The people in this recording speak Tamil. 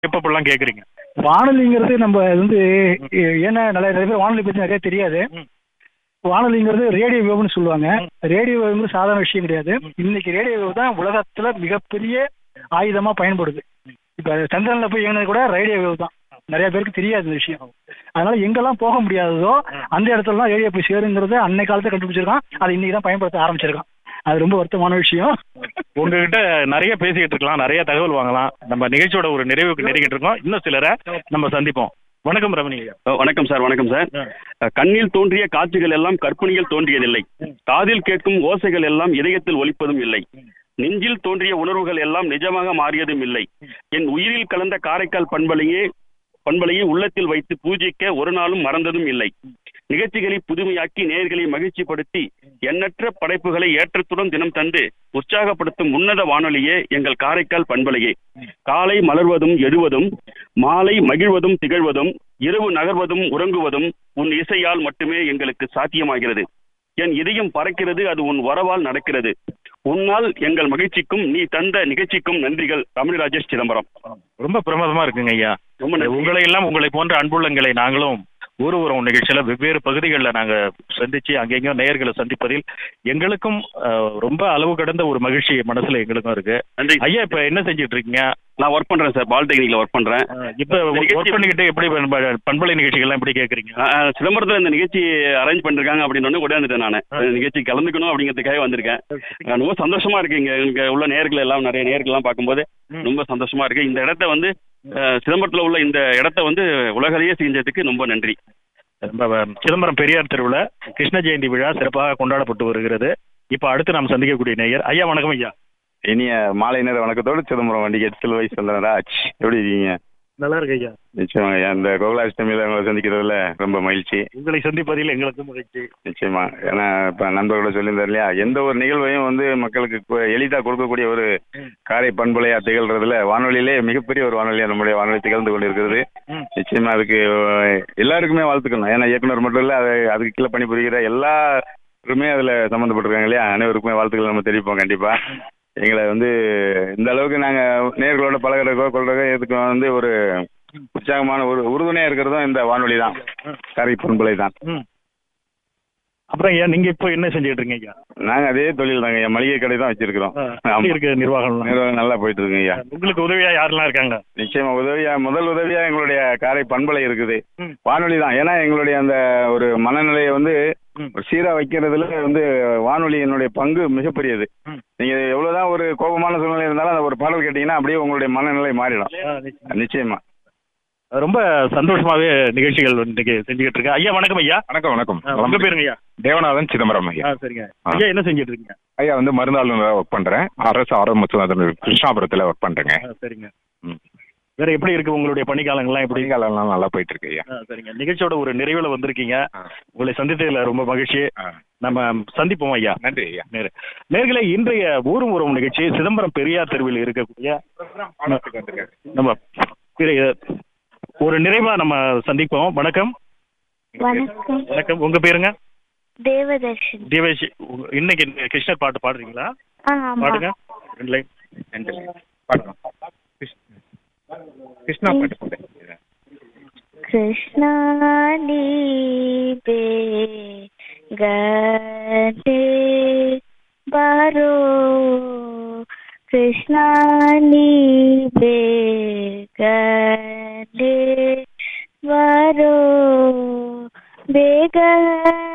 எப்ப இப்படிலாம் கேக்குறீங்க வானொலிங்கிறது நம்ம இது வந்து ஏ- ஏன்னா நிறைய நிறைய பேர் வானொலி பற்றி நிறைய தெரியாது ம். வானொலிங்கிறது ரேடியோ வேவ்னு சொல்லுவாங்க ரேடியோ வேவ்ங்கிறது சாதாரண விஷயம் கிடையாது இன்னைக்கு ரேடியோ வேவ் தான் உலகத்துல மிகப்பெரிய ஆயுதமா பயன்படுது இப்ப சந்திரன்ல போய் இயங்கினது கூட ரேடியோ வேவ் தான் நிறைய பேருக்கு தெரியாது இந்த விஷயம் அதனால எங்கெல்லாம் போக முடியாததோ அந்த இடத்துலலாம் ரேடியோ போய் சேருங்கிறத அன்னை காலத்தை கண்டுபிடிச்சிருக்கான் அதை இன்னைக்கு தான் பயன்படுத்த ஆரம்பிச்சிருக்கான் அது ரொம்ப வருத்தமான விஷயம் உங்ககிட்ட நிறைய பேசிக்கிட்டு இருக்கலாம் நிறைய தகவல் வாங்கலாம் நம்ம நிகழ்ச்சியோட ஒரு நிறைவுக்கு நெருங்கிட்டு இருக்கோம் இன்னும் சிலரை நம்ம சந்திப்போம் வணக்கம் ரமணி ஐயா அஹ் வணக்கம் சார் வணக்கம் சார் அஹ் கண்ணில் தோன்றிய காட்சிகள் எல்லாம் கற்பனையில் தோன்றியதில்லை காதில் கேட்கும் ஓசைகள் எல்லாம் இதயத்தில் ஒலிப்பதும் இல்லை நெஞ்சில் தோன்றிய உணர்வுகள் எல்லாம் நிஜமாக மாறியதும் இல்லை என் உயிரில் கலந்த காரைக்கால் பண்பலையே பண்பலையை உள்ளத்தில் வைத்து பூஜிக்க ஒரு நாளும் மறந்ததும் இல்லை நிகழ்ச்சிகளை புதுமையாக்கி நேயர்களை மகிழ்ச்சிப்படுத்தி எண்ணற்ற படைப்புகளை ஏற்றத்துடன் தினம் தந்து உற்சாகப்படுத்தும் உன்னத வானொலியே எங்கள் காரைக்கால் பண்பலையே காலை மலர்வதும் எழுவதும் மாலை மகிழ்வதும் திகழ்வதும் இரவு நகர்வதும் உறங்குவதும் உன் இசையால் மட்டுமே எங்களுக்கு சாத்தியமாகிறது என் இதயம் பறக்கிறது அது உன் வரவால் நடக்கிறது உன்னால் எங்கள் மகிழ்ச்சிக்கும் நீ தந்த நிகழ்ச்சிக்கும் நன்றிகள் தமிழ் ராஜேஷ் சிதம்பரம் ரொம்ப பிரமாதமா இருக்குங்க ஐயா ரொம்ப நன்றி. உங்களை எல்லாம் உங்களை போன்ற அன்புள்ளங்களை நாங்களும் ஊர் உறவு நிகழ்ச்சியில வெவ்வேறு பகுதிகளில் நாங்க சந்திச்சு அங்கெங்கேயும் நேயர்களை சந்திப்பதில் எங்களுக்கும் அஹ், ரொம்ப அளவு கடந்த ஒரு மகிழ்ச்சி மனசுல எங்களுக்கும் இருக்கு நன்றி ஐயா இப்ப என்ன செஞ்சிட்டு இருக்கீங்க நான் ஒர்க் பண்றேன் சார் பாலிடெக்னிக்ல ஒர்க் பண்றேன் அஹ், இப்ப ஒர்க் பண்ணிக்கிட்டு எப்படி பண்ப- பண்பலை நிகழ்ச்சிகள்லாம் எப்படி கேக்குறீங்க அஹ் அஹ் சிதம்பரத்துல இந்த நிகழ்ச்சி அரேஞ்ச் பண்ணிருக்காங்க அப்படின்னு கூட வந்துட்டேன் நான் நிகழ்ச்சி கலந்துக்கணும் அப்படிங்கிறதுக்காக வந்திருக்கேன் அஹ் ரொம்ப சந்தோஷமா இருக்கு இங்க இங்க உள்ள நேர்கள் எல்லாம் நிறைய நேர்கள் எல்லாம் பார்க்கும்போது ம். ரொம்ப சந்தோஷமா இருக்கு இந்த இடத்த வந்து அஹ், சிதம்பரத்துல உள்ள இந்த இடத்த வந்து உலகளையே செஞ்சதுக்கு ரொம்ப நன்றி ரொம்ப வ- சிதம்பரம் பெரியார் தெருவுல கிருஷ்ண ஜெயந்தி விழா சிறப்பாக கொண்டாடப்பட்டு வருகிறது இப்ப அடுத்து நாம் சந்திக்கக்கூடிய நேயர் ஐயா வணக்கம் ஐயா இனிய மாலை நேர வணக்கத்தோடு சிதம்பரம் வண்டி எட்டு வயசு சந்திரராஜ் எப்படி இருக்கீங்க நல்லா இருக்கு ஐயா நிச்சயமா ஐயா இந்த கோகுலாஷ்டமியில உங்களை சந்திக்கிறதுல ரொம்ப மகிழ்ச்சி உங்களை சந்திப்பதில் எங்களுக்கு மகிழ்ச்சி நிச்சயமா ஏன்னா இப்ப நண்பர்களோட சொல்லியிருந்தார் இல்லையா எந்த ஒரு நிகழ்வையும் வந்து மக்களுக்கு கு- எளிதா கொடுக்கக்கூடிய ஒரு காரை பண்பலையா திகழ்றதுல வானொலியிலே மிகப்பெரிய ஒரு வானொலியா நம்முடைய வானொலி திகழ்ந்து கொண்டிருக்கிறது ம். நிச்சயமா அதுக்கு அஹ், எல்லாருக்குமே வாழ்த்துக்கணும் ஏன்னா இயக்குனர் மட்டும் இல்ல அது அதுக்கு கீழே பணிபுரிகிற எல்லாருமே அதுல சம்மந்தப்பட்டிருக்காங்க இல்லையா அனைவருக்குமே வாழ்த்துக்கள் நம்ம தெரிவிப்போம் கண்டிப்பா எங்களை வந்து இந்த அளவுக்கு நாங்க நேர்களோட பழகிறக்கோ கொள்றதோ இதுக்கு வந்து ஒரு உற்சாகமான ஒரு உறுதுணையா இருக்கிறதும் இந்த வானொலி தான் கரை பண்பலை தான் ம். அப்புறம் ஐயா நீங்க இப்போ என்ன செஞ்சுட்டு இருக்கீங்க ஐயா நாங்க அதே தொழில் தாங்க ஐயா மளிகை கடை தான் வச்சிருக்கிறோம் ஆ, ஆமா. எப்படி இருக்கு நிர்வாகம் நிர்வாகம் நல்லா போயிட்டு இருக்குங்க ஐயா உங்களுக்கு உதவியா யாரெல்லாம் இருக்காங்க நிச்சயமா உதவியா முதல் உதவியா எங்களுடைய காரை பண்பலை இருக்குது ம். வானொலி தான் ஏன்னா எங்களுடைய அந்த ஒரு மனநிலையை வந்து ம். ஒரு சீரா வைக்கிறதுல வந்து வானொலியினுடைய பங்கு மிகப்பெரியது ம். நீங்க எவ்வளவுதான் ஒரு கோபமான சூழ்நிலை இருந்தாலும் அந்த ஒரு பாடல் கேட்டீங்கன்னா அப்படியே உங்களுடைய மனநிலை மாறிடும் ஆ, நிச்சயமா. நிச்சயமா ரொம்ப சந்தோஷமாவே நிகழ்ச்சிகள் இன்னைக்கு செஞ்சுக்கிட்டு இருக்கேன் ஐயா வணக்கம் ஐயா வணக்கம் வணக்கம் ஆ, உங்க பேருங்க ஐயா தேவநாதன் சிதம்பரம் ஐயா ஆ, சரிங்க ஆ. ஐயா என்ன செஞ்சுட்டு இருக்கீங்க ஐயா வந்து மருந்தாளுநராக ஒர்க் பண்றேன் அரசு ஆரம்ப கிருஷ்ணாபுரத்துல ஒர்க் பண்றேங்க ஆ, சரிங்க ம். வேற எப்படி இருக்கு உங்களுடைய பணிக்காலங்கள்லாம் எப்படி பணிகாலம்லாம் நல்லா போயிட்டு இருக்கு ஐயா ஆ, சரிங்க நிகழ்ச்சியோட ஒரு நிறைவுல வந்திருக்கீங்க ஆ. உங்களை சந்தித்ததுல ரொம்ப மகிழ்ச்சி ஆ. நம்ம சந்திப்போம் ஐயா நன்றி ஐயா நேரு நேர்களே இன்றைய ஊரும் உறவு நிகழ்ச்சி சிதம்பரம் பெரியார் தெருவில் இருக்கக்கூடிய நம்ம பிற- ஒரு நிறைவா நம்ம சந்திப்போம் வணக்கம் வணக்கம் வணக்கம் உங்க பேருங்க தேவதர்ஷன் தேவேஷ் உங்க- இன்னைக்கு இந்த கிருஷ்ணர் பாட்டு பாடுறீங்களா ஆ ஆமா பாடுங்க ரெண்டு லைன் பாடுறோம். கிருஷ்ணா பாட்டு பாடுங்க. கிருஷ்ணா நீ கே பாரோ கிருஷ்ணா நீ கே ಬಾರೋ ಬೇಗ